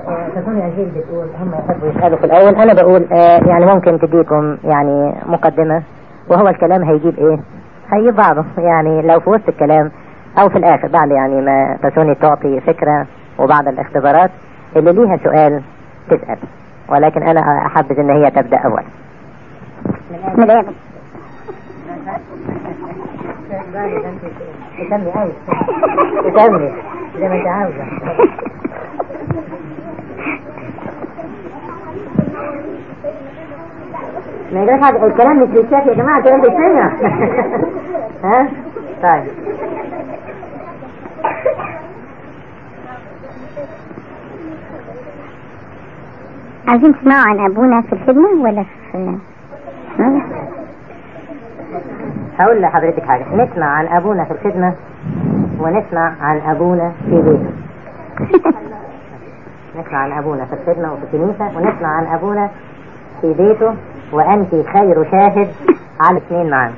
تكون عزيز بتقول هم يحبوا يسألوا في الأول أنا بقول آه يعني ممكن تديكم يعني مقدمة وهو الكلام هيجيب إيه؟ هيجيب بعضه يعني لو في وسط الكلام أو في الآخر بعد يعني ما تسوني تعطي فكرة وبعض الاختبارات اللي ليها سؤال تسأل ولكن أنا أحبذ إن هي تبدأ أول من الآخر تسمي عايز تسمي زي ما انت عاوزة ما يقدرش حاجة الكلام مش بالشاف يا جماعة الكلام بالسنة ها طيب عايزين تسمعوا عن أبونا في الخدمة ولا في ها؟ هقول لحضرتك حاجة نسمع عن أبونا في الخدمة ونسمع عن أبونا في بيته نسمع عن أبونا في الخدمة وفي الكنيسة ونسمع عن أبونا في بيته وأنت خير شاهد على الاثنين معا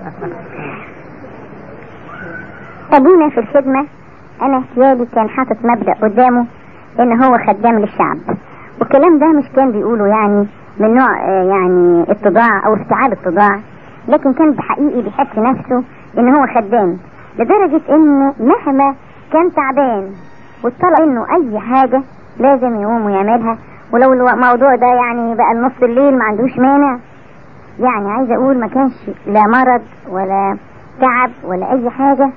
أبونا في الخدمة أنا احتيالي كان حاطط مبدأ قدامه إن هو خدام للشعب والكلام ده مش كان بيقوله يعني من نوع آه، يعني اتضاع أو افتعال اتضاع لكن كان بحقيقي بيحس نفسه إن هو خدام لدرجة إنه مهما كان تعبان وطلع إنه أي حاجة لازم يقوم ويعملها ولو الموضوع ده يعني بقى لنص الليل ما عندوش مانع يعني عايزة أقول ما كانش لا مرض ولا تعب ولا أي حاجة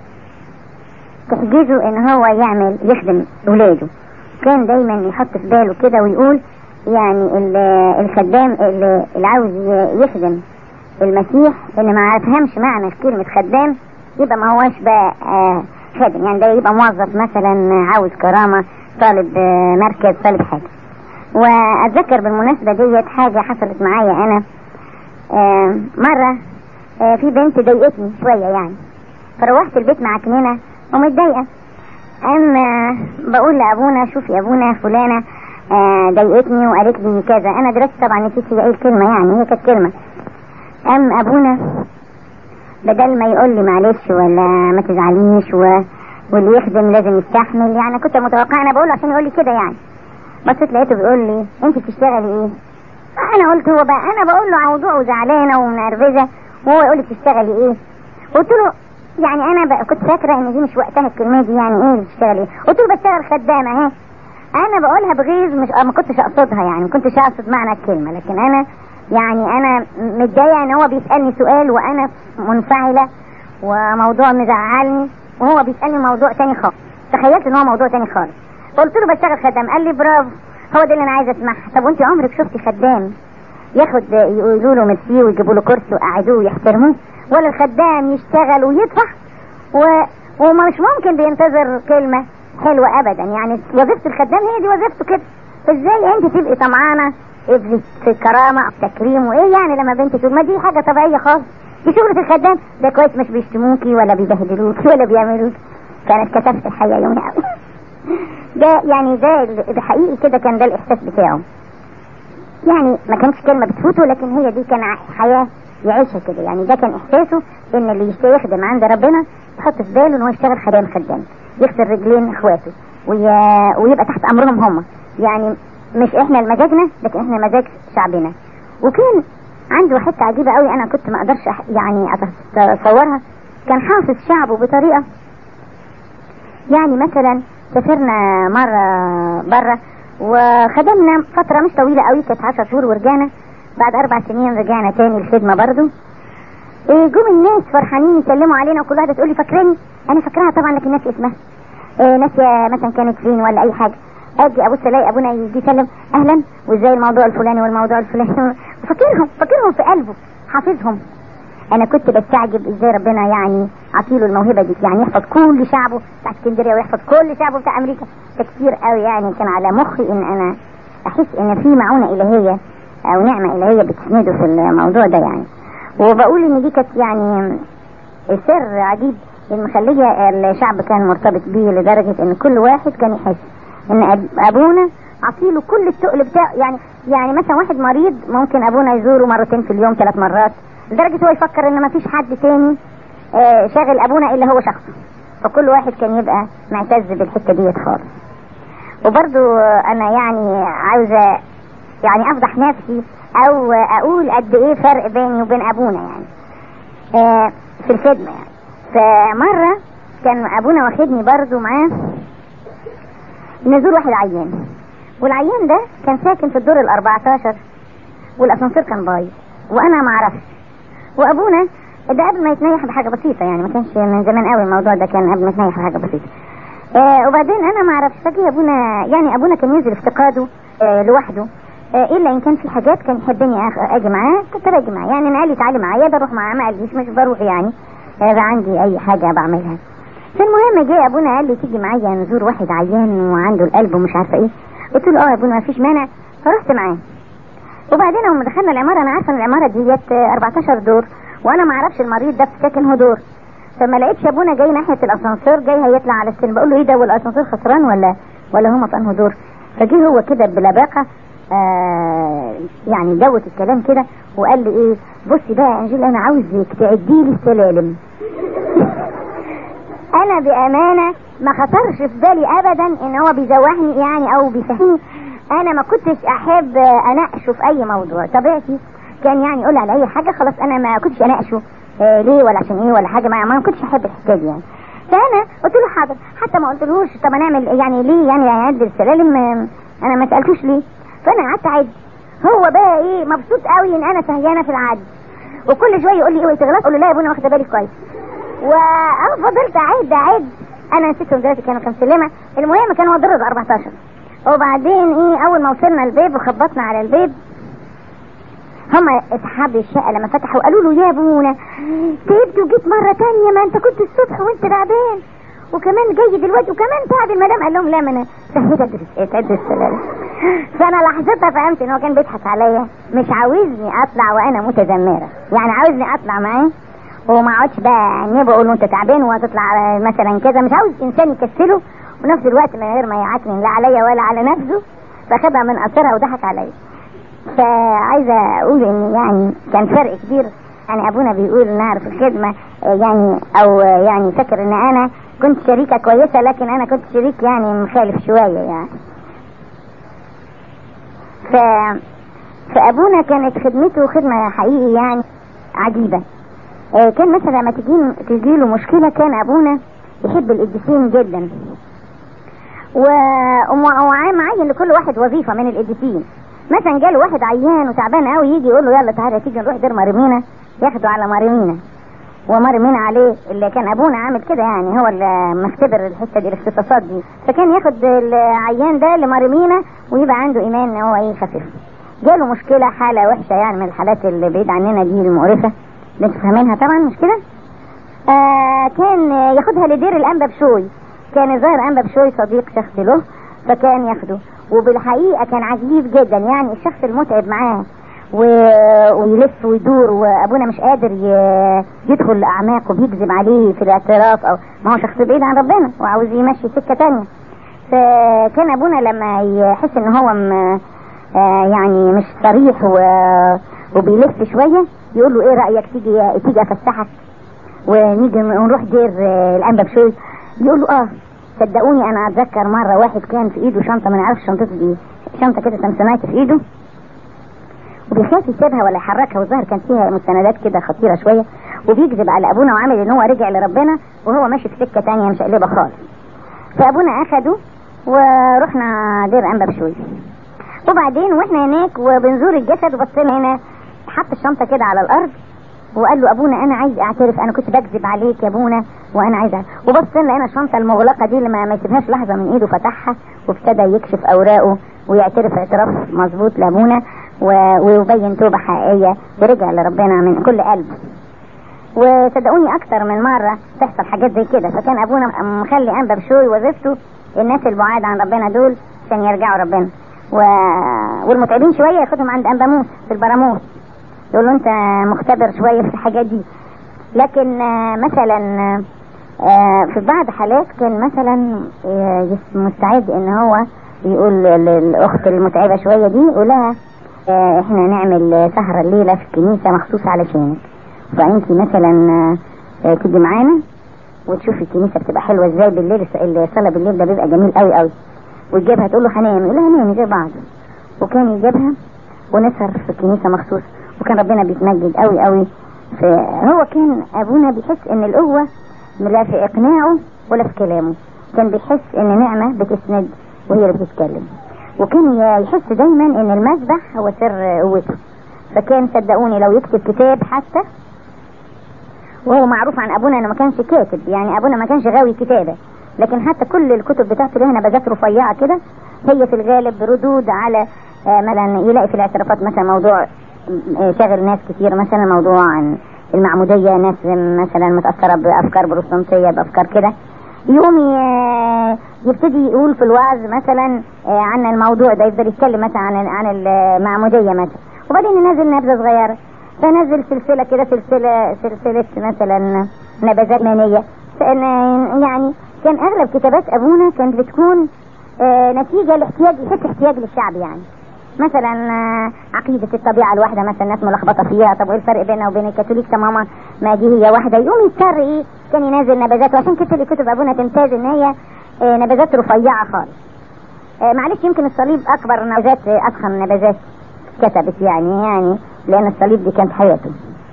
تحجزه ان هو يعمل يخدم ولاده كان دايما يحط في باله كده ويقول يعني ال- الخدام اللي اللي عاوز ي- يخدم المسيح اللي ما فهمش معنى كلمة خدام يبقى ما هواش بقى آه، خادم يعني ده يبقى موظف مثلا عاوز كرامة طالب آه، مركز طالب حاجة واتذكر بالمناسبة ديت حاجة حصلت معايا انا آه، مرة آه، في بنت ضايقتني شوية يعني فروحت البيت مع كنينة ومتضايقة اما بقول لابونا شوف يا ابونا فلانة آه، ضايقتني وقالت لي كذا انا دلوقتي طبعا نسيت هي ايه الكلمة يعني هي كانت كلمة ام ابونا بدل ما يقول لي معلش ولا ما تزعليش و... واللي يخدم لازم يستحمل يعني كنت متوقعه انا بقول له عشان يقول لي كده يعني بصيت لقيته بيقول لي انت بتشتغلي ايه انا قلت هو بقى انا بقول له موضوع وزعلانه ومنرفزه وهو يقول لي بتشتغلي ايه قلت له يعني انا بقى كنت فاكره ان دي مش وقتها الكلمه دي يعني ايه بتشتغلي ايه قلت له بشتغل خدامه اهي انا بقولها بغيظ مش ما كنتش اقصدها يعني ما كنتش اقصد معنى الكلمه لكن انا يعني انا متضايقه ان هو بيسالني سؤال وانا منفعله وموضوع مزعلني وهو بيسالني موضوع تاني خالص تخيلت ان هو موضوع تاني خالص قلت له بشتغل خدام قال لي برافو هو ده اللي انا عايزه اسمعها طب وانت عمرك شفتي خدام ياخد يقولوا له ميرسي ويجيبوا له كرسي ويقعدوه ويحترموه ولا الخدام يشتغل ويدفع و... ومش ممكن بينتظر كلمه حلوه ابدا يعني وظيفه الخدام هي دي وظيفته كده فازاي انت تبقي طمعانه في في الكرامه او التكريم وايه يعني لما بنت تقول ما دي حاجه طبيعيه خالص دي شغله الخدام ده كويس مش بيشتموكي ولا بيبهدلوكي ولا بيعملوكي كانت كتفت الحقيقه يومها قوي ده يعني ده ده حقيقي كده كان ده الاحساس بتاعه يعني ما كانتش كلمه بتفوته لكن هي دي كان ع- حياه يعيشها كده يعني ده كان احساسه ان اللي يشت- يخدم عند ربنا يحط في باله ان هو يشتغل خدام خدام يغسل رجلين اخواته وي... ويبقى تحت امرهم هم يعني مش احنا المزاجنا لكن احنا مزاج شعبنا وكان عنده حته عجيبه قوي انا كنت ما اقدرش أح- يعني أتص- اتصورها كان حافظ شعبه بطريقه يعني مثلا سافرنا مرة برة وخدمنا فترة مش طويلة قوي كانت 10 شهور ورجعنا بعد أربع سنين رجعنا تاني الخدمة برضو إيه جم الناس فرحانين يسلموا علينا وكل واحدة تقول لي فاكراني أنا فاكراها طبعا لكن ناسي اسمها إيه ناسية مثلا كانت فين ولا أي حاجة أجي أبص ألاقي أبونا يجي يسلم أهلا وإزاي الموضوع الفلاني والموضوع الفلاني فاكرهم فاكرهم في قلبه حافظهم انا كنت بستعجب ازاي ربنا يعني عطيله الموهبه دي يعني يحفظ كل شعبه بتاع اسكندريه ويحفظ كل شعبه بتاع امريكا ده كتير قوي يعني كان على مخي ان انا احس ان في معونه الهيه او نعمه الهيه بتسنده في الموضوع ده يعني وبقول ان دي كانت يعني سر عجيب المخليه الشعب كان مرتبط بيه لدرجه ان كل واحد كان يحس ان أب- ابونا عطيله كل التقل بتاعه يعني يعني مثلا واحد مريض ممكن ابونا يزوره مرتين في اليوم ثلاث مرات لدرجه هو يفكر ان ما فيش حد تاني آه، شاغل ابونا الا هو شخصه فكل واحد كان يبقى معتز بالحته ديت خالص وبرضو انا يعني عاوزة يعني افضح نفسي او اقول قد ايه فرق بيني وبين ابونا يعني آه في الخدمة يعني فمرة كان ابونا واخدني برضو معاه نزور واحد عيان والعيان ده كان ساكن في الدور ال 14 والاسانسير كان بايظ وانا ما اعرفش وابونا ده قبل ما يتنيح بحاجه بسيطه يعني ما كانش من زمان قوي الموضوع ده كان قبل ما يتنيح بحاجه بسيطه آه وبعدين انا ما اعرفش فجاه ابونا يعني ابونا كان ينزل افتقاده آه لوحده آه الا ان كان في حاجات كان يحبني أخ- اجي معاه كنت باجي معاه يعني انا قال لي تعالي معايا بروح معاه ما قاليش مش بروح يعني آه عندي اي حاجه بعملها فالمهم جه ابونا قال لي تيجي معايا نزور واحد عيان وعنده القلب ومش عارفه ايه قلت له اه يا ابونا ما فيش مانع فرحت معاه وبعدين لما دخلنا العماره انا عارفه ان العماره ديت آه، 14 دور وانا ما اعرفش المريض ده ساكن هو دور فما لقيتش ابونا جاي ناحيه الاسانسير جاي هيطلع على السلم بقول له ايه ده والاسانسير خسران ولا ولا هما في انه دور فجه هو كده بلباقه آه يعني جوت الكلام كده وقال لي ايه بصي بقى يا انجيل انا عاوزك تعدي لي السلالم انا بامانه ما خطرش في بالي ابدا ان هو بيزوحني يعني او بيفهمني انا ما كنتش احب اناقشه في اي موضوع طبيعتي كان يعني يقول على اي حاجه خلاص انا ما كنتش اناقشه آه ليه ولا عشان ايه ولا حاجه ما, ما كنتش احب الحكايه دي يعني فانا قلت له حاضر حتى ما قلتلهوش طب هنعمل يعني ليه يعني هيعدل السلالم آه، انا ما سالتوش ليه فانا قعدت اعد هو بقى ايه مبسوط قوي ان انا سهيانه في العد وكل شويه يقول لي ايه تغلط اقول له لا يا ابونا واخده بالي كويس وانا فضلت اعد اعد انا نسيتهم دلوقتي كانوا كام سلمه المهم كانوا ضرب 14 وبعدين ايه اول ما وصلنا البيب وخبطنا على البيب هما اصحاب الشقه لما فتحوا قالوا له يا ابونا تعبت وجيت مره تانية ما انت كنت الصبح وانت تعبان وكمان جاي دلوقتي وكمان تعب المدام قال لهم لا ما انا سهيت ادرس تعبت السلالم فانا لحظتها فهمت ان هو كان بيضحك عليا مش عاوزني اطلع وانا متذمره يعني عاوزني اطلع معاه وما اقعدش بقى انبه اقول له انت تعبان وهتطلع مثلا كذا مش عاوز انسان يكسله ونفس الوقت من غير ما يعكنن لا عليا ولا على نفسه فخدها من قصرها وضحك عليا فعايزه اقول ان يعني كان فرق كبير يعني ابونا بيقول نعرف الخدمه آه، يعني او آه، يعني فاكر ان انا كنت شريكه كويسه لكن انا كنت شريك يعني مخالف شويه يعني ف فابونا كانت خدمته خدمه حقيقي يعني عجيبه آه، كان مثلا لما تجي تجيله مشكله كان ابونا يحب القديسين جدا و- ومع- ومعين لكل واحد وظيفه من القديسين مثلا جاله واحد عيان وتعبان قوي يجي يقول له يلا تعالى تيجي نروح دير مريمينا ياخده على مريمينا ومرمين عليه اللي كان ابونا عامل كده يعني هو اللي مختبر الحته دي الاختصاصات دي فكان ياخد العيان ده لمرمينا ويبقى عنده ايمان ان هو ايه خفيف جاله مشكله حاله وحشه يعني من الحالات اللي بعيد عننا دي المقرفه اللي انتوا فاهمينها طبعا مش كده آه كان ياخدها لدير الانبا بشوي كان الظاهر انبا بشوي صديق شخص له فكان ياخده وبالحقيقه كان عجيب جدا يعني الشخص المتعب معاه و... ويلف ويدور وابونا مش قادر ي... يدخل لاعماق وبيكذب عليه في الاعتراف او ما هو شخص بعيد عن ربنا وعاوز يمشي سكه تانية فكان ابونا لما يحس ان هو م... آه يعني مش صريح و... وبيلف شويه يقول له ايه رايك تيجي تيجي افسحك ونيجي ونروح دير آه، الانبا بشوي يقول له اه صدقوني انا اتذكر مره واحد كان في ايده شنطه ما نعرفش شنطته دي شنطه كده سمسمات في ايده وبيخاف يسيبها ولا يحركها والظاهر كان فيها مستندات كده خطيره شويه وبيكذب على ابونا وعامل ان هو رجع لربنا وهو ماشي في سكه تانية مش قلبه خالص فابونا اخده ورحنا دير انبا بشوي وبعدين واحنا هناك وبنزور الجسد وبصينا هنا حط الشنطه كده على الارض وقال له ابونا انا عايز اعترف انا كنت بكذب عليك يا ابونا وانا عايز أعترف. وبصينا لقينا الشنطه المغلقه دي اللي ما ما يسيبهاش لحظه من ايده فتحها وابتدى يكشف اوراقه ويعترف اعتراف مظبوط لابونا و- ويبين توبه حقيقيه ورجع لربنا من كل قلبه وصدقوني اكتر من مره تحصل حاجات زي كده فكان ابونا مخلي انبا بشوي وظيفته الناس البعاد عن ربنا دول عشان يرجعوا ربنا و... والمتعبين شويه ياخدهم عند انبا موسى في البراموس يقول له انت مختبر شويه في الحاجات دي لكن آه، مثلا آه، في بعض حالات كان مثلا آه، يس- مستعد ان هو يقول للاخت المتعبه شويه دي يقول لها آه، احنا نعمل سهره الليله في الكنيسه مخصوص علشانك فانت مثلا آه، آه، تيجي معانا وتشوفي الكنيسه بتبقى حلوه ازاي بالليل الص- الصلاه بالليل ده بيبقى جميل قوي قوي وتجيبها تقول له هنام يقول لها نامي زي بعض وكان يجيبها ونسهر في الكنيسه مخصوص وكان ربنا بيتمجد قوي قوي فهو كان ابونا بيحس ان القوه لا في اقناعه ولا في كلامه كان بيحس ان نعمه بتسند وهي اللي بتتكلم وكان يحس دايما ان المسبح هو سر قوته فكان صدقوني لو يكتب كتاب حتى وهو معروف عن ابونا انه ما كانش كاتب يعني ابونا ما كانش غاوي كتابه لكن حتى كل الكتب بتاعته لها نبذات رفيعه كده هي في الغالب ردود على آه مثلا يلاقي في الاعترافات مثلا موضوع آه شاغل ناس كتير مثلا موضوع عن المعموديه ناس مثلا متاثره بافكار بروتستانتيه بافكار كده يقوم يبتدي يقول في الوعظ مثلا عن الموضوع ده يفضل يتكلم مثلا عن عن المعموديه مثلا وبعدين ينزل نبذه صغيره فنزل سلسله كده سلسله سلسله مثلا نبذات مانيه يعني كان اغلب كتابات ابونا كانت بتكون نتيجه لاحتياج يحس احتياج للشعب يعني مثلا عقيدة الطبيعة الواحدة مثلا الناس ملخبطة فيها طب وايه الفرق بينها وبين الكاثوليك تماما ما دي هي واحدة يقوم يضطر ايه كان ينزل نبذات وعشان كده كتب ابونا تمتاز ان هي نبذات رفيعة خالص معلش يمكن الصليب اكبر نبذات اضخم نبذات كتبت يعني يعني لان الصليب دي كانت حياته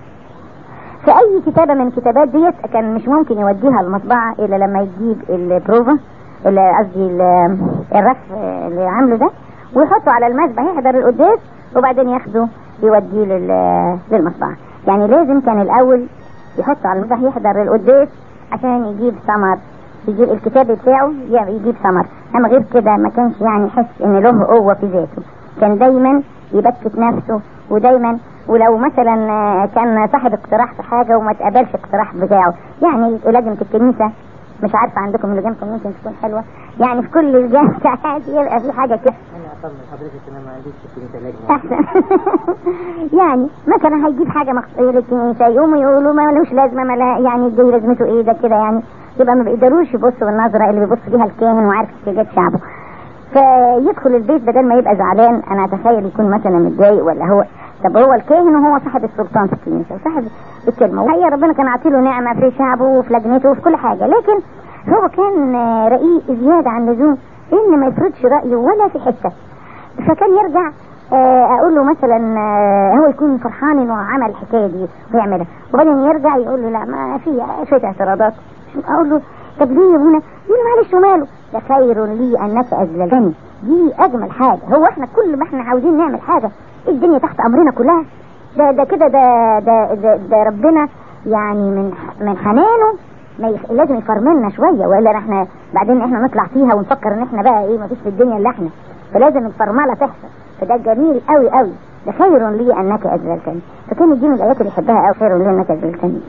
فاي كتابة من الكتابات ديت كان مش ممكن يوديها المطبعة الا لما يجيب البروفا اللي قصدي الرف اللي عامله ده ويحطه على المسبح يحضر القداس وبعدين ياخده يوديه للمطبعة يعني لازم كان الاول يحطه على المسبح يحضر القداس عشان يجيب ثمر يجيب الكتاب بتاعه يجيب ثمر اما غير كده ما كانش يعني يحس ان له قوة في ذاته كان دايما يبكت نفسه ودايما ولو مثلا كان صاحب اقتراح في حاجة وما تقبلش اقتراح بتاعه يعني لجنة الكنيسة مش عارفة عندكم لجنة يمكن تكون حلوة يعني في كل الجامعات يبقى في حاجة كده انا اطمن حضرتك ان انا ما عنديش في الكنيسة لجنة احسن يعني مثلا هيجيب حاجة مخصوصة للكنيسة يقوموا يقولوا ما لهوش لازمة ما لا يعني دي لازمته ايه ده كده يعني يبقى ما بيقدروش يبصوا بالنظرة اللي بيبص بيها الكاهن وعارف احتياجات شعبه فيدخل البيت بدل ما يبقى زعلان انا اتخيل يكون مثلا متضايق ولا هو طب هو الكاهن وهو صاحب السلطان في الكنيسه وصاحب الكلمه وهي ربنا كان عاطيله نعمه في شعبه وفي لجنته وفي كل حاجه لكن هو كان رقيق زياده عن اللزوم ان ما يفرضش رايه ولا في حته فكان يرجع اقول له مثلا هو يكون فرحان انه عمل الحكايه دي ويعملها وبعدين يرجع يقول له لا ما في شويه اعتراضات اقول له طب ليه يا ابونا يقول معلش وماله ده خير لي انك اذللتني دي اجمل حاجه هو احنا كل ما احنا عاوزين نعمل حاجه الدنيا تحت امرنا كلها ده ده كده ده, ده ده ده ربنا يعني من من حنانه ما يخ... لازم يفرملنا شويه والا احنا بعدين احنا نطلع فيها ونفكر ان احنا بقى ايه ما فيش في الدنيا الا احنا فلازم الفرمله تحصل فده جميل قوي قوي ده خير لي انك اذللتني فكان دي من الايات اللي يحبها قوي خير لي انك اذللتني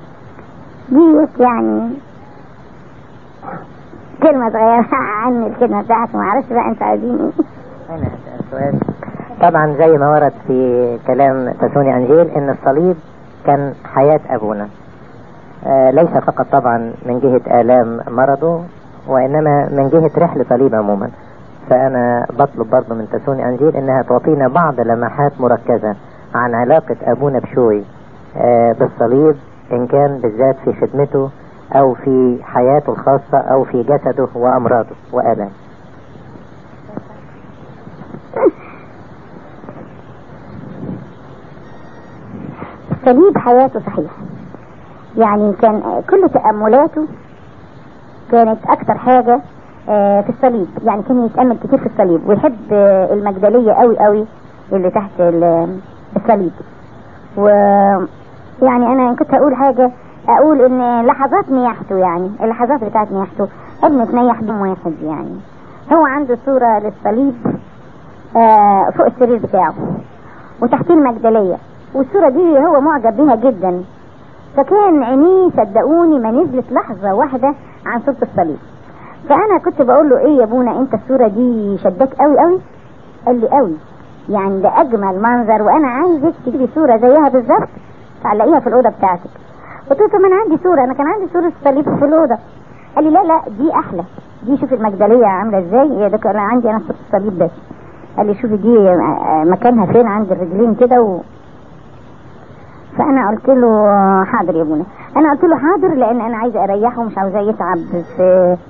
دي يعني كلمة صغيرة عن الكلمة بتاعتي ما اعرفش بقى انتوا عايزين ايه انا اسال سؤال طبعا زي ما ورد في كلام تسوني انجيل ان الصليب كان حياة ابونا آه ليس فقط طبعا من جهة الام مرضه وانما من جهة رحلة صليب عموما فانا بطلب برضه من تسوني انجيل انها تعطينا بعض لمحات مركزة عن علاقة ابونا بشوي آه بالصليب ان كان بالذات في خدمته او في حياته الخاصة او في جسده وامراضه والامه صليب حياته صحيح يعني كان كل تأملاته كانت أكتر حاجة في الصليب يعني كان يتأمل كتير في الصليب ويحب المجدلية قوي قوي اللي تحت الصليب و يعني أنا كنت أقول حاجة أقول إن لحظات نياحته يعني اللحظات بتاعت نياحته ابنه تنيح بيوم واحد يعني هو عنده صورة للصليب فوق السرير بتاعه وتحتيه المجدلية والصورة دي هو معجب بيها جدا فكان عينيه صدقوني ما نزلت لحظة واحدة عن صورة الصليب فأنا كنت بقول له إيه يا ابونا أنت الصورة دي شدك قوي قوي قال لي قوي يعني ده أجمل منظر وأنا عايزك تجيبي صورة زيها بالظبط تعلقيها في الأوضة بتاعتك قلت له طب ما أنا عندي صورة أنا كان عندي صورة الصليب في الأوضة قال لي لا لا دي أحلى دي شوفي المجدلية عاملة إزاي يا ده أنا عندي أنا صورة الصليب بس قال لي شوفي دي مكانها فين عند الرجلين كده و... فانا قلت له حاضر يا ابونا انا قلت له حاضر لان انا عايزه اريحه ومش عاوزاه يتعب في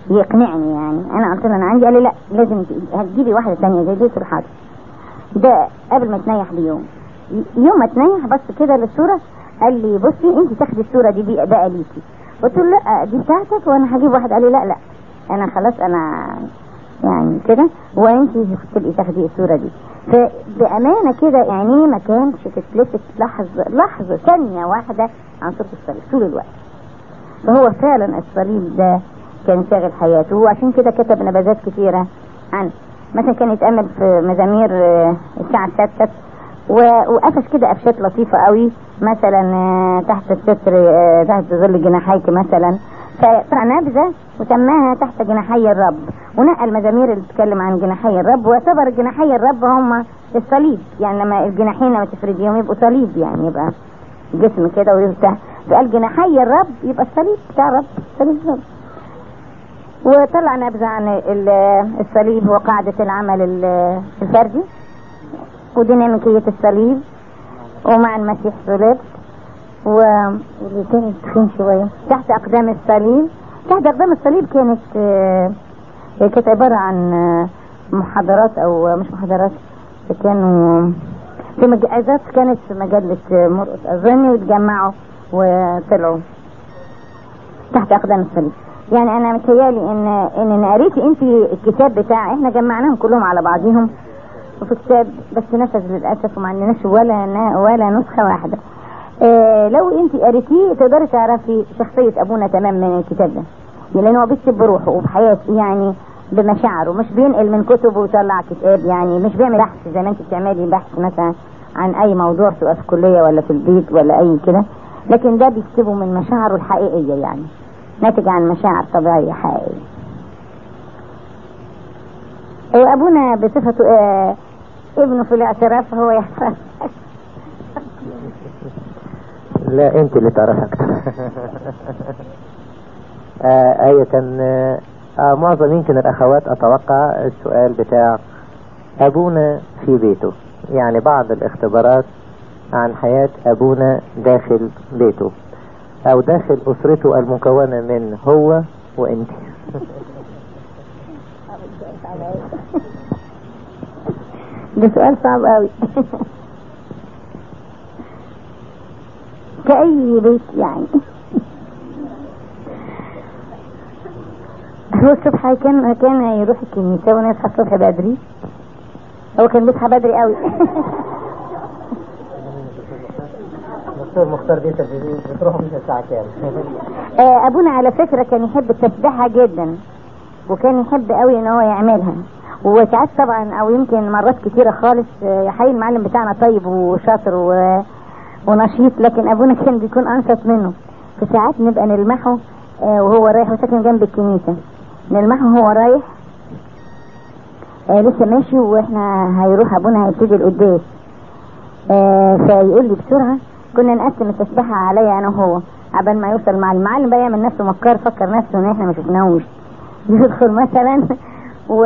يقنعني يعني انا قلت له انا عندي قال لي لا لازم ت- هتجيبي واحده ثانيه زي دي قلت له حاضر ده قبل ما تنيح بيوم يوم ما تنيح بص كده للصوره قال لي بصي انت تاخدي الصوره دي بقى بقى ليكي قلت له لا دي بتاعتك وانا هجيب واحد قال لي لا لا انا خلاص انا يعني كده وانت تبقي تاخدي الصوره دي فبامانه كده عينيه ما كانش تتلفت لحظه لحظه ثانيه واحده عن صوره الصليب طول الوقت فهو فعلا الصليب ده كان شاغل حياته وعشان كده كتب نبذات كثيرة عنه مثلا كان يتأمل في مزامير آه، الساعة السادسة و- وقفش كده قفشات لطيفة قوي مثلا آه، تحت الستر آه، تحت ظل جناحيك مثلا فطلع نبذة وسماها تحت جناحي الرب ونقى المزامير اللي بتتكلم عن جناحي الرب واعتبر جناحي الرب هم الصليب يعني لما الجناحين لما تفرديهم يبقوا صليب يعني يبقى جسم كده ويفتح فقال جناحي الرب يبقى الصليب بتاع الرب صليب الرب وطلع نبذة عن ال- الصليب وقاعدة العمل ال- الفردي وديناميكية الصليب ومع المسيح صلبت و واللي كانت تخين شوية تحت أقدام الصليب تحت أقدام الصليب كانت آه، كانت عبارة عن آه، محاضرات أو مش محاضرات كانوا في مجازات كانت في مجلة آه، مرقس أظن واتجمعوا وطلعوا تحت أقدام الصليب يعني أنا متهيألي إن إن أنا قريتي أنت الكتاب بتاع إحنا جمعناهم كلهم على بعضهم وفي كتاب بس نفذ للأسف وما عندناش ولا نا- ولا نسخة واحدة آه لو أنت قريتيه تقدري تعرفي شخصية أبونا تمام من الكتاب ده لأن هو بيكتب بروحه وبحياته يعني بمشاعره مش بينقل من كتبه ويطلع كتاب يعني مش بيعمل بحث زي ما انت بتعملي بحث مثلا عن اي موضوع سواء في الكليه ولا في البيت ولا اي كده لكن ده بيكتبه من مشاعره الحقيقيه يعني ناتج عن مشاعر طبيعيه حقيقيه وابونا بصفته آه ابنه في الاعتراف هو يعترف لا انت اللي تعرف اكتر آه آية آه آه معظم يمكن الاخوات اتوقع السؤال بتاع ابونا في بيته يعني بعض الاختبارات عن حياة ابونا داخل بيته او داخل اسرته المكونة من هو وانت ده سؤال صعب قوي كأي بيت يعني هو الصبح كان كان يروح الكنيسة ونصحى الصبح بدري هو كان بيصحى بدري قوي دكتور مختار بيتك بتروحوا بيتك الساعة كام؟ آه، ابونا على فكرة كان يحب التسبيحة جدا وكان يحب قوي ان هو يعملها وساعات طبعا او يمكن مرات كتيرة خالص آه، يا حي المعلم بتاعنا طيب وشاطر و... ونشيط لكن ابونا كان بيكون انشط منه فساعات نبقى نلمحه آه، وهو رايح وساكن جنب الكنيسة نلمحه وهو رايح آه، لسه ماشي واحنا هيروح ابونا هيبتدي القداس آه، فيقول لي بسرعة كنا نقسم التسبيحة عليا انا وهو عبال ما يوصل مع المعلم بقى يعمل نفسه مكار فكر نفسه ان احنا ما شفناهوش يدخل مثلا و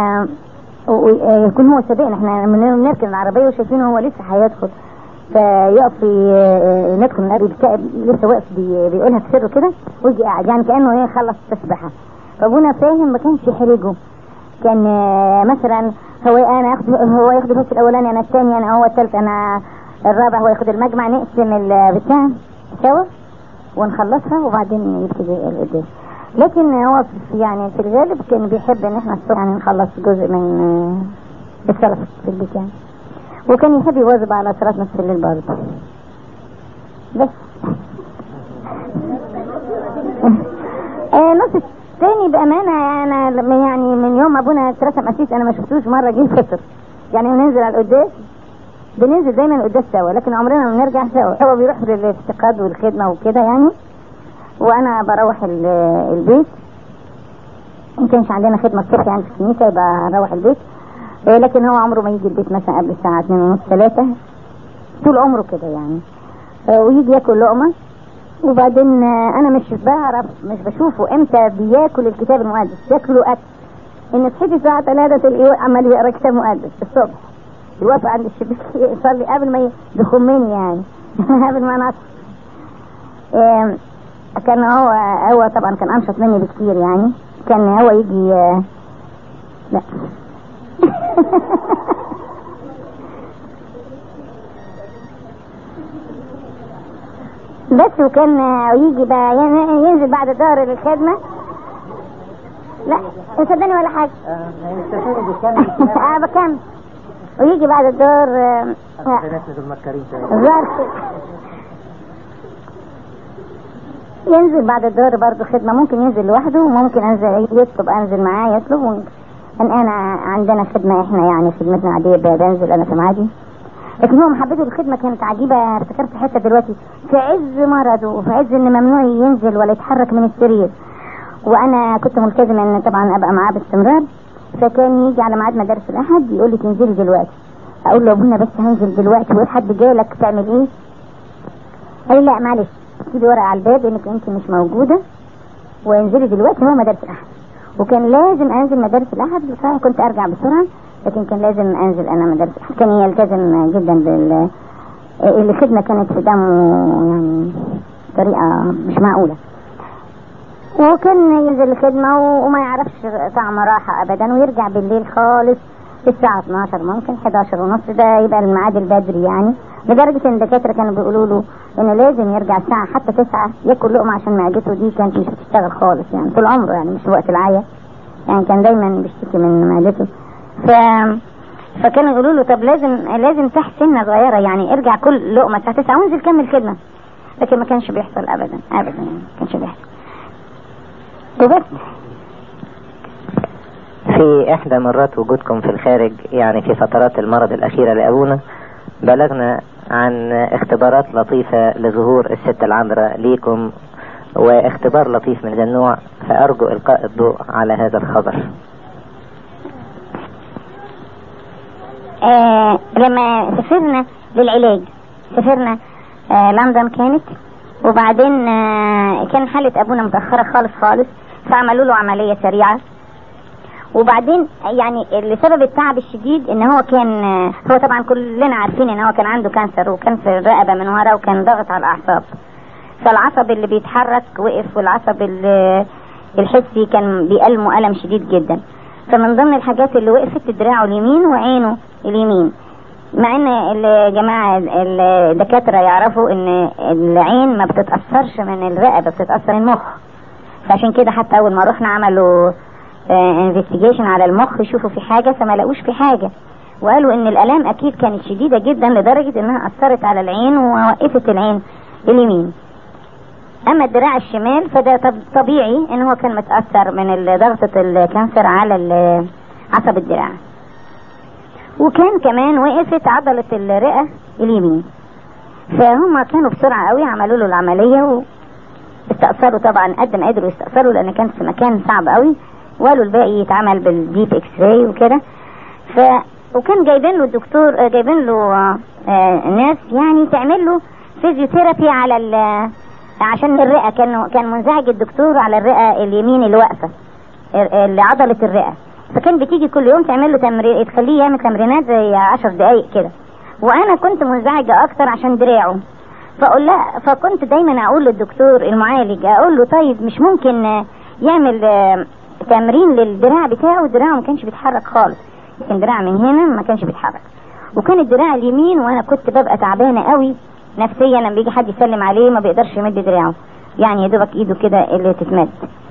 ويكون هو سابقنا احنا من- بنركن العربية وشايفينه هو لسه هيدخل فيقف ي- ندخل نلاقي الكائب لسه واقف بي- بيقولها في سره كده ويجي قاعد يعني كانه ايه خلص التسبيحه فابونا فاهم ما كانش يحرجه كان آه، مثلا هو انا ياخد هو ياخد الهوس الاولاني انا الثاني انا هو الثالث انا الرابع هو ياخد المجمع نقسم البتاع سوا ونخلصها وبعدين يبتدي القداس لكن هو في يعني في الغالب كان بيحب ان احنا الصبح يعني نخلص جزء من آه، الصلاة في البيت يعني وكان يحب يواظب على صلاة نصف الليل برضه بس آه نص التاني بأمانة أنا لما يعني من يوم أبونا اترسم أسيس أنا ما شفتوش مرة جه فطر يعني بننزل على القداس بننزل دايما القداس سوا لكن عمرنا ما بنرجع سوا هو بيروح للافتقاد والخدمة وكده يعني وأنا بروح ال- البيت ما كانش عندنا خدمة الصبح يعني في الكنيسة يبقى أروح البيت آه، لكن هو عمره ما يجي البيت مثلا قبل الساعة 2 ونص 3 طول عمره كده يعني آه، ويجي ياكل لقمة وبعدين آه، انا مش بعرف مش بشوفه امتى بياكل الكتاب المقدس ياكله اكل ان صحيت الساعة 3 تلاقيه عمال يقرا كتاب مقدس الصبح يوقف عند الشباك يصلي قبل ما يدخمني يعني قبل ما انا أصحى. آم، كان هو هو طبعا كان انشط مني بكتير يعني كان هو يجي آه، لا بس وكان آه، يجي بقى ين- ينزل بعد الظهر للخدمة لا صدقني ولا حاجة اه بكمل ويجي بعد الظهر آه، آه، ظرف ينزل بعد الظهر برضه خدمة ممكن ينزل لوحده وممكن انزل يطلب انزل معاه يطلب و... ان انا عندنا خدمة احنا يعني خدمتنا عادية ب- بنزل انا في معادي لكن هو محبته الخدمة كانت عجيبة افتكرت حتة دلوقتي في عز مرضه وفي عز ان ممنوع ينزل ولا يتحرك من السرير وانا كنت ملتزمة ان طبعا ابقى معاه باستمرار فكان يجي على ميعاد مدارس الاحد يقول لي تنزلي دلوقتي اقول له يا ابونا بس هنزل دلوقتي وايه حد جالك تعمل ايه قال لي لا معلش اكتبي ورقه على الباب انك انت مش موجوده وانزلي دلوقتي هو مدارس الاحد وكان لازم انزل مدارس الاحد بصراحه كنت ارجع بسرعه لكن كان لازم انزل انا مدارس الاحد كان يلتزم جدا بال الخدمه كانت في دمه يعني طريقه مش معقوله وكان ينزل الخدمة و- وما يعرفش طعم راحة أبدا ويرجع بالليل خالص الساعة 12 ممكن 11 ونص ده يبقى الميعاد البدري يعني لدرجة إن الدكاترة كانوا بيقولوا له إنه لازم يرجع الساعة حتى 9 ياكل لقمة عشان معدته دي كانت مش بتشتغل خالص يعني طول عمره يعني مش وقت العيا يعني كان دايما بيشتكي من معدته ف فكانوا يقولوا له طب لازم لازم تحت سنة صغيرة يعني ارجع كل لقمة الساعة 9 وانزل كمل خدمة لكن ما كانش بيحصل أبدا أبدا يعني ما كانش بيحصل وبس في إحدى مرات وجودكم في الخارج يعني في فترات المرض الأخيرة لأبونا بلغنا عن اختبارات لطيفة لظهور الست العذراء ليكم واختبار لطيف من ذا النوع فأرجو إلقاء الضوء على هذا الخبر آه لما سافرنا للعلاج سافرنا آه لندن كانت وبعدين آه كان حالة أبونا متأخرة خالص خالص فعملوا له عملية سريعة وبعدين يعني لسبب التعب الشديد ان هو كان آه هو طبعا كلنا عارفين ان هو كان عنده كانسر وكان في الرقبة من ورا وكان ضغط على الأعصاب فالعصب اللي بيتحرك وقف والعصب اللي الحسي كان بيألمه ألم شديد جدا فمن ضمن الحاجات اللي وقفت دراعه اليمين وعينه اليمين مع ان الجماعة الدكاترة يعرفوا ان العين ما بتتأثرش من الرقبة بتتأثر من المخ فعشان كده حتى اول ما رحنا عملوا انفستيجيشن على المخ يشوفوا في حاجة فما لقوش في حاجة وقالوا ان الالام اكيد كانت شديدة جدا لدرجة انها اثرت على العين ووقفت العين اليمين اما الدراع الشمال فده طب- طبيعي ان هو كان متاثر من ضغطه الكانسر على ال- عصب الدراع وكان كمان وقفت عضله الرئه اليمين فهم كانوا بسرعه قوي عملوا له العمليه واستأصلوا طبعا قد ما قدروا يستأصلوا لان كان في مكان صعب قوي وقالوا الباقي يتعمل بالديب اكس راي وكده ف وكان جايبين له الدكتور آه، جايبين له آه، آه، ناس يعني تعمل له فيزيوثيرابي على ال- عشان الرئه كان كان منزعج الدكتور على الرئه اليمين اللي واقفه ال- اللي عضله الرئه فكان بتيجي كل يوم تعمل له تمرين تخليه يعمل تمرينات زي 10 دقائق كده وانا كنت منزعجه اكتر عشان دراعه فاقول لا فكنت دايما اقول للدكتور المعالج اقول له طيب مش ممكن آه، يعمل آه، تمرين للدراع بتاعه دراعه ما كانش بيتحرك خالص لكن دراع من هنا ما كانش بيتحرك وكان الدراع اليمين وانا كنت ببقى تعبانه قوي نفسيا لما بيجي حد يسلم عليه ما بيقدرش يمد دراعه يعني يا دوبك ايده كده اللي تتمد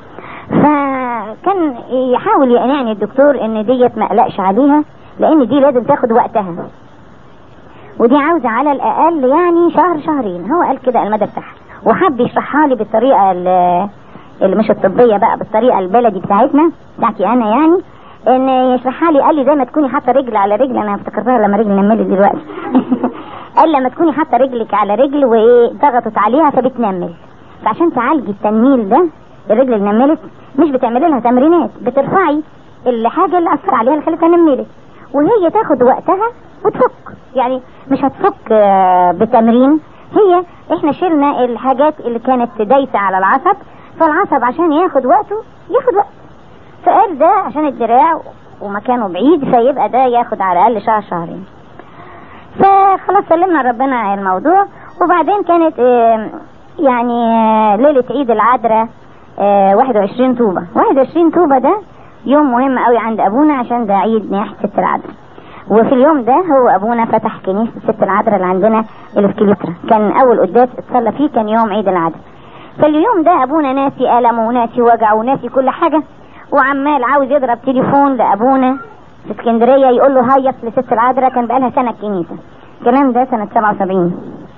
فكان يحاول يقنعني الدكتور ان ديت ما اقلقش عليها لان دي لازم تاخد وقتها ودي عاوزة على الأقل يعني شهر شهرين هو قال كده المدى بتاعها وحب يشرحها لي بالطريقة ال- اللي مش الطبية بقى بالطريقة البلدي بتاعتنا بتاعتي أنا يعني إن يشرحها لي قال لي زي ما تكوني حاطة رجل على رجل أنا افتكرتها لما رجلي نملت دلوقتي قال لما تكوني حاطة رجلك على رجل وإيه ضغطت عليها فبتنمل فعشان تعالجي التنميل ده الرجل اللي نملت مش بتعملي لها تمرينات بترفعي الحاجة اللي أثر عليها اللي خلتها نملت وهي تاخد وقتها وتفك يعني مش هتفك آه، بتمرين هي احنا شلنا الحاجات اللي كانت دايسة على العصب فالعصب عشان ياخد وقته ياخد وقت فقال ده عشان الدراع ومكانه بعيد فيبقى ده ياخد على الاقل شهر شهرين فخلاص سلمنا ربنا الموضوع وبعدين كانت آه، يعني آه، ليلة عيد العذراء آه 21 طوبة 21 طوبة ده يوم مهم قوي عند ابونا عشان ده عيد نياحة ست العذراء وفي اليوم ده هو ابونا فتح كنيسة ست العذراء اللي عندنا اللي في كليوبترا كان اول قداس اتصلى فيه كان يوم عيد العذراء فاليوم ده ابونا ناسي ألمه وناسي وجعه وناسي كل حاجة وعمال عاوز يضرب تليفون لابونا في اسكندرية يقول له هيص لست العذراء كان بقالها سنة الكنيسة الكلام ده سنة 77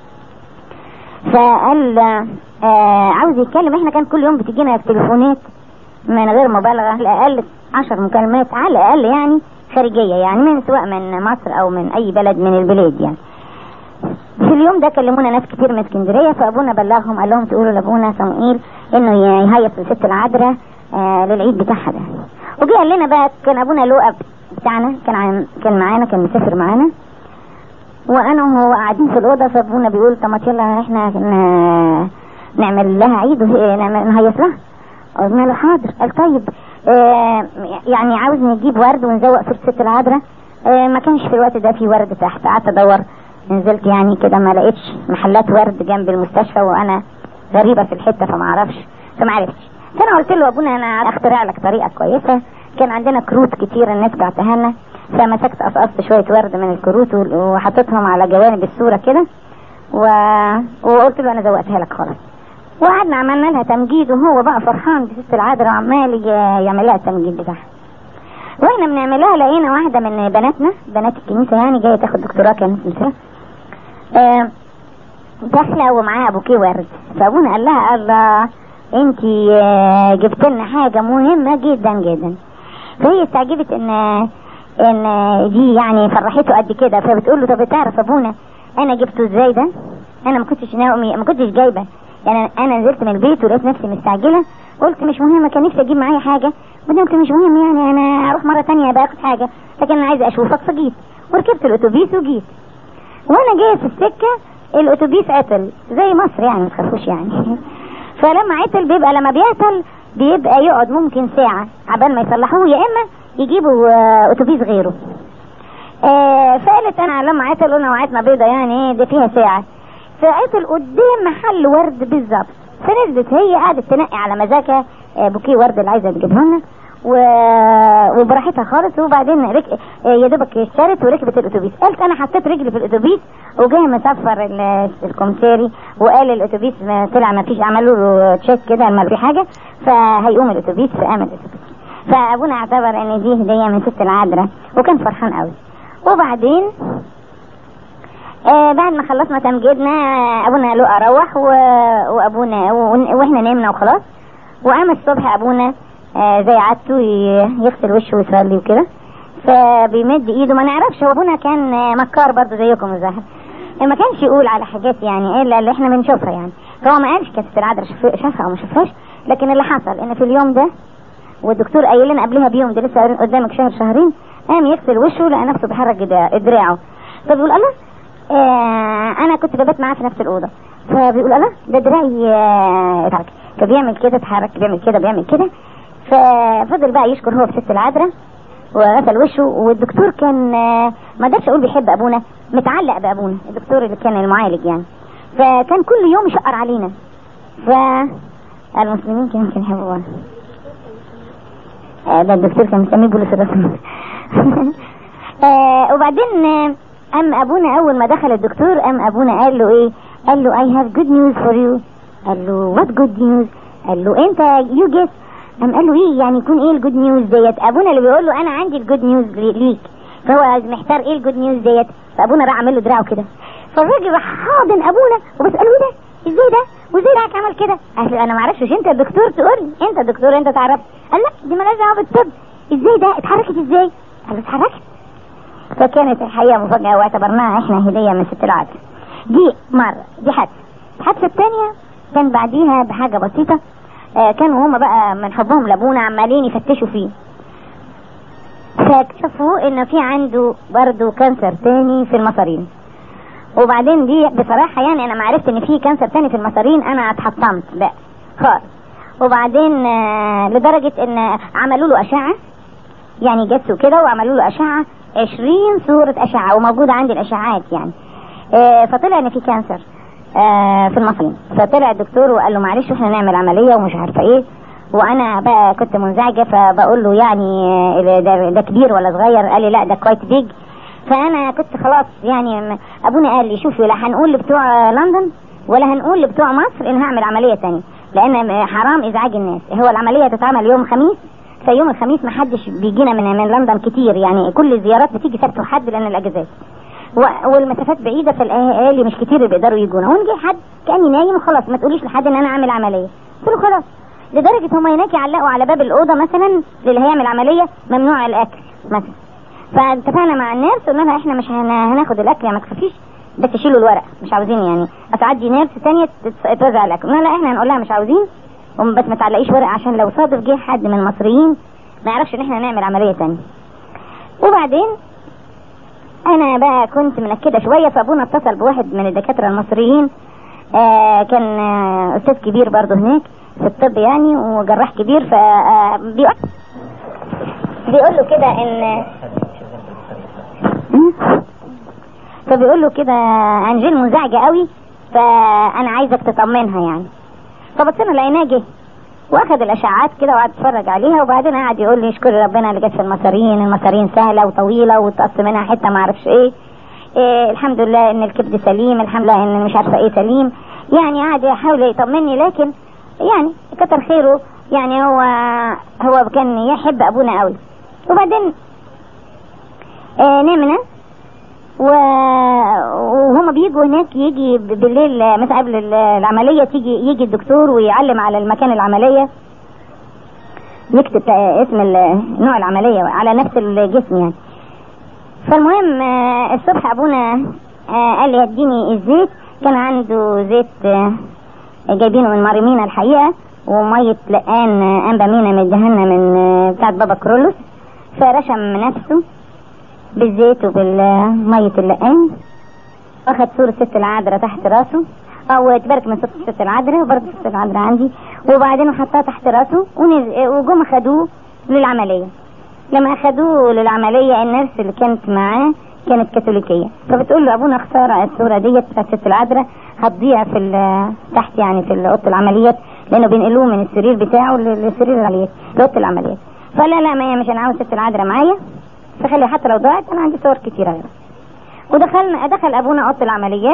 فقال آه عاوز يتكلم احنا كان كل يوم بتجينا تليفونات من غير مبالغة على الأقل عشر مكالمات على الأقل يعني خارجية يعني من سواء من مصر أو من أي بلد من البلاد يعني في اليوم ده كلمونا ناس كتير من اسكندرية فأبونا بلغهم قال لهم تقولوا لأبونا صموئيل إنه يهيص لست العذراء آه للعيد بتاعها ده وجه قال لنا بقى كان أبونا لؤب بتاعنا كان عن كان معانا كان مسافر معانا وانا وهو قاعدين في الاوضه فابونا بيقول طب ما يلا احنا ن- نعمل لها عيد وهي- نعمل- نهيص لها قلنا له حاضر قال طيب آه يعني عاوز نجيب ورد ونزوق في ست العذراء آه ما كانش في الوقت ده في ورد تحت قعدت ادور نزلت يعني كده ما لقيتش محلات ورد جنب المستشفى وانا غريبه في الحته فما اعرفش فما عرفتش فانا قلت له ابونا انا اخترع لك طريقه كويسه كان عندنا كروت كتير الناس بعتها لنا فمسكت قصقصت شويه ورد من الكروت و- وحطيتهم على جوانب الصوره كده و... وقلت له انا زوقتها لك خلاص وقعدنا عملنا لها تمجيد وهو بقى فرحان بست العذراء وعمال ي- يعمل لها التمجيد بتاعها واحنا بنعملها لقينا واحده من بناتنا بنات الكنيسه يعني جايه تاخد دكتوراه كانت مثلها آه، داخله ومعاها بوكيه ورد فابونا قال لها الله انت جبت لنا حاجه مهمه جدا جدا فهي استعجبت ان ان دي يعني فرحته قد كده فبتقول له طب تعرف ابونا انا جبته ازاي ده انا ما كنتش ناوي ما كنتش جايبه يعني انا نزلت من البيت ولقيت نفسي مستعجله قلت مش مهم كان نفسي اجيب معايا حاجه بعدين قلت مش مهم يعني انا اروح مره تانية باخد حاجه لكن انا عايزه اشوفك فجيت وركبت الاتوبيس وجيت وانا جايه في السكه الاتوبيس عطل زي مصر يعني ما تخافوش يعني فلما عطل بيبقى لما بيعطل بيبقى يقعد ممكن ساعه عبال ما يصلحوه يا اما يجيبوا آه، اتوبيس غيره آه فقالت انا لما عطل قلنا وعدنا بيضه يعني ايه دي فيها ساعه فعطل قدام محل ورد بالظبط فنزلت هي قعدت تنقي على مزاجها آه، بوكيه ورد اللي عايزه تجيبه لنا و... وبراحتها خالص وبعدين رك... آه، يا دوبك اشترت وركبت الاتوبيس قالت انا حطيت رجلي في الاتوبيس وجاي مسفر ال- الكمساري وقال الاتوبيس ما طلع ما فيش عملوا له تشيك كده ما في حاجه فهيقوم الاتوبيس فقام الاتوبيس فابونا اعتبر ان دي هديه من ست العذراء وكان فرحان قوي وبعدين آه بعد ما خلصنا تمجيدنا آه، ابونا لقى روح و... وابونا و... واحنا نمنا وخلاص وقام الصبح ابونا آه زي عادته ي- يغسل وشه ويصلي وكده فبيمد ايده ما نعرفش هو ابونا كان آه، مكار برضه زيكم الظاهر ما كانش يقول على حاجات يعني الا اللي احنا بنشوفها يعني فهو ما قالش كانت العذراء شاف- شافها او ما شافهاش لكن اللي حصل ان في اليوم ده والدكتور قايل لنا قبلها بيوم ده لسه قدامك شهر شهرين قام يغسل وشه لقى نفسه بيحرك جدا- دراعه فبيقول الله آه انا كنت ببات معاه في نفس الاوضه فبيقول الله ده دراعي آه، اتحرك فبيعمل كده اتحرك بيعمل كده بيعمل كده ففضل بقى يشكر هو في ست العذراء وغسل وشه والدكتور كان آه، ما قدرش اقول بيحب ابونا متعلق بابونا الدكتور اللي كان المعالج يعني فكان كل يوم يشقر علينا فالمسلمين كانوا يمكن يحبونا آه، ده الدكتور كان مسميه بولس الرسول آه، وبعدين آه، قام ابونا اول ما دخل الدكتور قام ابونا قال له ايه قال له I have good news for you قال له what good news قال له انت you guess قام قال له ايه يعني يكون ايه الجود نيوز ديت ابونا اللي بيقول له انا عندي الجود نيوز ليك فهو محتار ايه الجود نيوز ديت فابونا راح عامل له دراعه كده فالراجل راح حاضن ابونا وبساله ايه ده ازاي ده وازاي ده عمل كده قال له انا ما اعرفش انت الدكتور تقول لي انت الدكتور انت تعرف قال لا دي مالهاش دعوه بالطب ازاي ده اتحركت ازاي قال له اتحركت فكانت الحقيقه مفاجاه واعتبرناها احنا هديه من ست العدل دي مره دي حادثه الحادثه الثانيه كان بعديها بحاجه بسيطه آه كانوا هما بقى من حبهم لابونا عمالين يفتشوا فيه فاكتشفوا ان في عنده برضه كانسر تاني في المصارين وبعدين دي بصراحه يعني انا ما عرفت ان في كانسر تاني في المصارين انا اتحطمت بقى خالص وبعدين آه لدرجه ان عملوا له اشعه يعني جسوا كده وعملوا له اشعه 20 صوره اشعه وموجوده عندي الاشعاعات يعني آه فطلع ان في كانسر آه في المصرين فطلع الدكتور وقال له معلش احنا نعمل عمليه ومش عارفه ايه وانا بقى كنت منزعجه فبقول له يعني آه، ده, ده كبير ولا صغير قال لي لا ده كويت بيج فانا كنت خلاص يعني م- ابونا قال لي شوفي لا هنقول لبتوع آه، لندن ولا هنقول لبتوع مصر ان هعمل عمليه تانية لان م- حرام ازعاج الناس هو العمليه تتعمل يوم خميس فيوم الخميس ما حدش بيجينا من من لندن كتير يعني كل الزيارات بتيجي سبت وحد لان الاجازات و- والمسافات بعيده فالاهالي مش كتير اللي بيقدروا يجونا هون جه حد كاني نايم وخلاص ما تقوليش لحد ان انا اعمل عمليه قلت له خلاص لدرجه هم هناك يعلقوا على باب الاوضه مثلا للي هيعمل عمليه ممنوع الاكل مثلا فاتفقنا مع الناس قلنا لها احنا مش هن- هناخد الاكل يعني ما تخافيش بس شيلوا الورق مش عاوزين يعني اتعدي نيرس ثانيه توزع الاكل قلنا لا احنا هنقول لها مش عاوزين وم- بس ما تعلقيش ورق عشان لو صادف جه حد من المصريين ما يعرفش ان احنا هنعمل عمليه ثانيه وبعدين انا بقى كنت منكده شويه فابونا اتصل بواحد من الدكاتره المصريين آه كان آه استاذ كبير برضه هناك في الطب يعني وجراح كبير ف آه، بيقول بيقول له كده ان فبيقول له كده انجيل منزعجه قوي فانا عايزك تطمنها يعني فبصينا لقيناه جه واخد الاشعاعات كده وقعد يتفرج عليها وبعدين قعد يقول لي اشكر ربنا اللي جت في المصارين المصارين سهله وطويله وتقص منها حته ما اعرفش ايه, إيه الحمد لله ان الكبد سليم الحمد لله ان مش عارفه ايه سليم يعني قعد يحاول يطمني لكن يعني كتر خيره يعني هو هو كان يحب ابونا قوي وبعدين آه نمنا و... وهما بيجوا هناك يجي ب- بالليل مثلا قبل ال- العملية تيجي يجي الدكتور ويعلم على المكان العملية يكتب آه، اسم ال- نوع العملية على نفس الجسم يعني فالمهم آه، الصبح ابونا آه، قال لي اديني الزيت كان عنده زيت آه، جايبينه من مريمينا الحقيقة ومية لقان آه، انبا مينا مدهنا من آه، بتاعت بابا كرولوس فرشم نفسه بالزيت وبالمية اللقان واخد صورة ست العذراء تحت راسه او اتبارك من صورة ست العذراء وبرضه ست العذراء عندي وبعدين وحطها تحت راسه ونز- وجم خدوه للعملية لما اخدوه للعملية النرس اللي كانت معاه كانت كاثوليكية فبتقول له ابونا خسارة الصورة ديت بتاعت ست العذراء هتضيع في ال- تحت يعني في اوضة العمليات لانه بينقلوه من السرير بتاعه ل- لسرير العمليات لاوضة العمليات فلا لا ما مش انا عاوز ست العذراء معايا فخلي حتى لو ضاعت انا عندي صور كتيرة غيرها ودخلنا دخل ابونا اوضه العمليات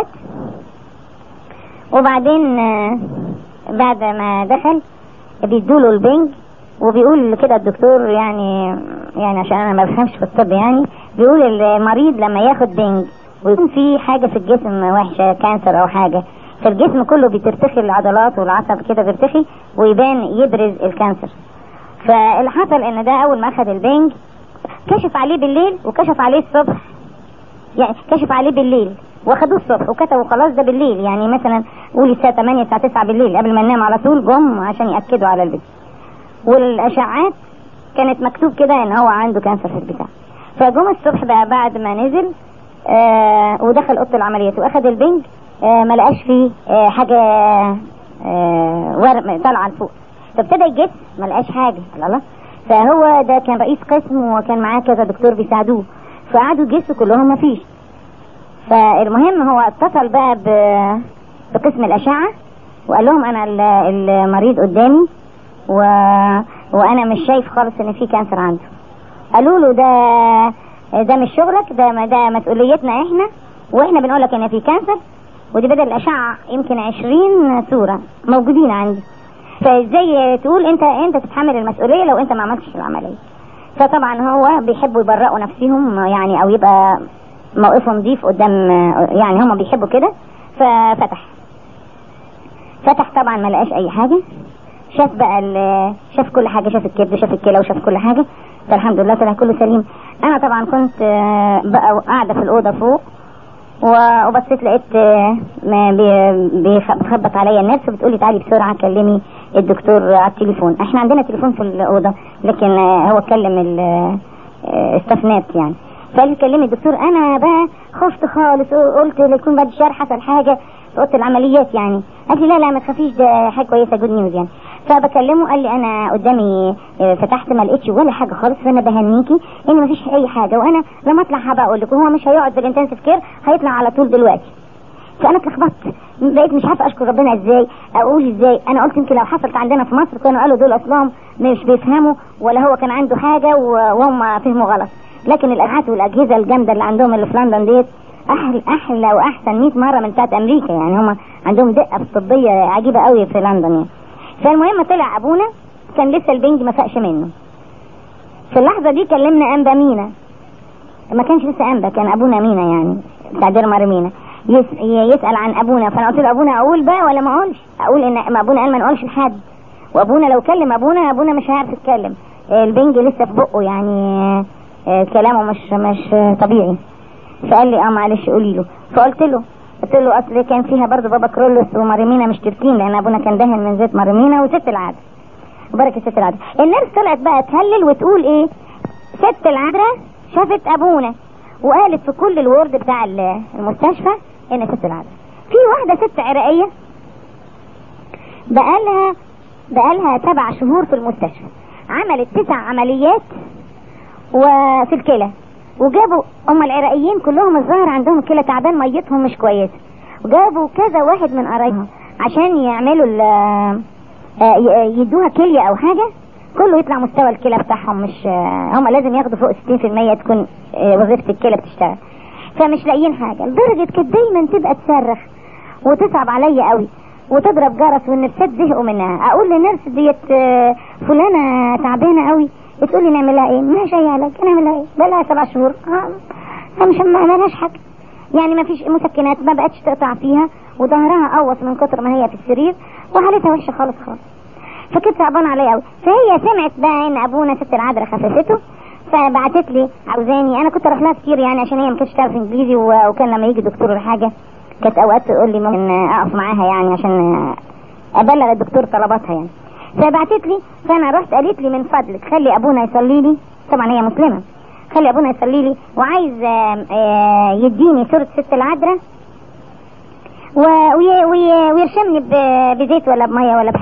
وبعدين آه، بعد ما دخل بيدوله البنج وبيقول كده الدكتور يعني يعني عشان انا ما بفهمش في الطب يعني بيقول المريض لما ياخد بنج ويكون في حاجه في الجسم وحشه كانسر او حاجه فالجسم كله بترتخي العضلات والعصب كده بيرتخي ويبان يبرز الكانسر فاللي حصل ان ده اول ما اخد البنج كشف عليه بالليل وكشف عليه الصبح يعني كشف عليه بالليل واخدوه الصبح وكتبوا خلاص ده بالليل يعني مثلا قولي الساعه 8 الساعه 9 بالليل قبل ما ننام على طول جم عشان ياكدوا على البيت والاشعاعات كانت مكتوب كده ان هو عنده كانسر في البتاع فجم الصبح بقى بعد ما نزل آه ودخل اوضه العمليات واخد البنج آه ما لقاش فيه آه حاجه آه ورق طالعه لفوق فابتدى يجس ما لقاش حاجه الله فهو ده كان رئيس قسم وكان معاه كذا دكتور بيساعدوه فقعدوا يجسوا كلهم ما فيش فالمهم هو اتصل بقى ب- بقسم الأشعة وقال لهم أنا ال- المريض قدامي و... وأنا مش شايف خالص إن في كانسر عنده قالوا له ده ده مش شغلك ده ده مسؤوليتنا إحنا وإحنا بنقول لك إن في كانسر ودي بدل الأشعة يمكن عشرين صورة موجودين عندي فازاي تقول انت انت تتحمل المسؤوليه لو انت ما عملتش العمليه فطبعا هو بيحبوا يبرئوا نفسهم يعني او يبقى موقفهم نضيف قدام يعني هم بيحبوا كده ففتح فتح طبعا ما لقاش اي حاجه شاف بقى ال- شاف كل حاجه شاف الكبد شاف الكلى وشاف كل حاجه فالحمد لله طلع كله سليم انا طبعا كنت آه، بقى قاعده في الاوضه فوق و- وبصيت لقيت آه، ما بي- بيخ- بتخبط عليا الناس وبتقولي تعالي بسرعه كلمي الدكتور على التليفون احنا عندنا تليفون في الاوضه لكن آه، هو كلم ال- آه، استفنات يعني فقال لي كلمي الدكتور انا بقى خفت خالص قلت يكون بعد الشهر حصل حاجه في اوضه العمليات يعني قال لي لا لا ما تخافيش ده حاجه كويسه جود نيوز يعني فبكلمه قال لي انا قدامي آه، فتحت ما لقيتش ولا حاجه خالص فانا بهنيكي ان ما فيش اي حاجه وانا لما اطلع هبقى اقول لك وهو مش هيقعد في الانتنسيف كير هيطلع على طول دلوقتي فانا اتلخبطت بقيت مش عارفه اشكر ربنا ازاي اقول ازاي انا قلت يمكن لو حصلت عندنا في مصر كانوا قالوا دول اصلهم مش بيفهموا ولا هو كان عنده حاجه و- وهم فهموا غلط لكن الابحاث والاجهزه الجامده اللي عندهم اللي في لندن ديت احلى احلى واحسن 100 مره من بتاعت امريكا يعني هم عندهم دقه في الطبيه عجيبه قوي في لندن يعني فالمهم طلع ابونا كان لسه البنج ما فاقش منه في اللحظه دي كلمنا انبا مينا ما كانش لسه انبا كان ابونا مينا يعني بتاع دير مارمينا يس يسال عن ابونا فانا قلت له ابونا اقول بقى ولا ما اقولش اقول ان ما ابونا قال ما نقولش لحد وابونا لو كلم ابونا ابونا مش هيعرف يتكلم آه، البنج لسه في بقه يعني آه، آه، كلامه مش مش آه، طبيعي فقال لي اه معلش قولي له فقلت له قلت له اصل كان فيها برضه بابا كرولوس وماريمينا مشتركين لان ابونا كان دهن من زيت ماريمينا وست العاده وبركه ست العاده الناس طلعت بقى تهلل وتقول ايه ست العذراء شافت ابونا وقالت في كل الورد بتاع ال- المستشفى ان ست العذراء في واحده ست عراقيه بقالها بقالها سبع شهور في المستشفى عملت تسع عمليات وفي الكلى وجابوا هم العراقيين كلهم الظاهر عندهم الكلى تعبان ميتهم مش كويسه وجابوا كذا واحد من قرايبهم عشان يعملوا ال آه، ي- يدوها كليه او حاجه كله يطلع مستوى الكلى بتاعهم مش آه، هم لازم ياخدوا فوق 60% تكون آه، وظيفه الكلى بتشتغل فمش لاقيين حاجه لدرجه كانت دايما تبقى تصرخ وتصعب عليا قوي وتضرب جرس والنرسات زهقوا منها اقول للنرس ديت آه، فلانه تعبانه قوي بتقول لي نعمل لها ايه مش اي علاج نعمل لها ايه بقى لها سبع شهور آه، مش ما عملهاش حاجه يعني ما فيش مسكنات ما بقتش تقطع فيها وظهرها قوص من كتر ما هي في السرير وحالتها وحشه خالص خالص فكنت صعبان عليا قوي فهي سمعت بقى ان ابونا ست العذراء خففته فبعتت لي عاوزاني انا كنت اروح لها كتير يعني عشان هي ما كانتش تعرف انجليزي و- وكان لما يجي دكتور ولا حاجه كانت اوقات تقول لي ممكن اقف معاها يعني عشان ابلغ الدكتور طلباتها يعني فبعتت لي فانا رحت قالت لي من فضلك خلي ابونا يصلي لي طبعا هي مسلمه خلي ابونا يصلي لي وعايز آه، آه، يديني صوره ست العذراء و- وي- وي- ويرشمني ب- بزيت ولا بميه ولا بحاجة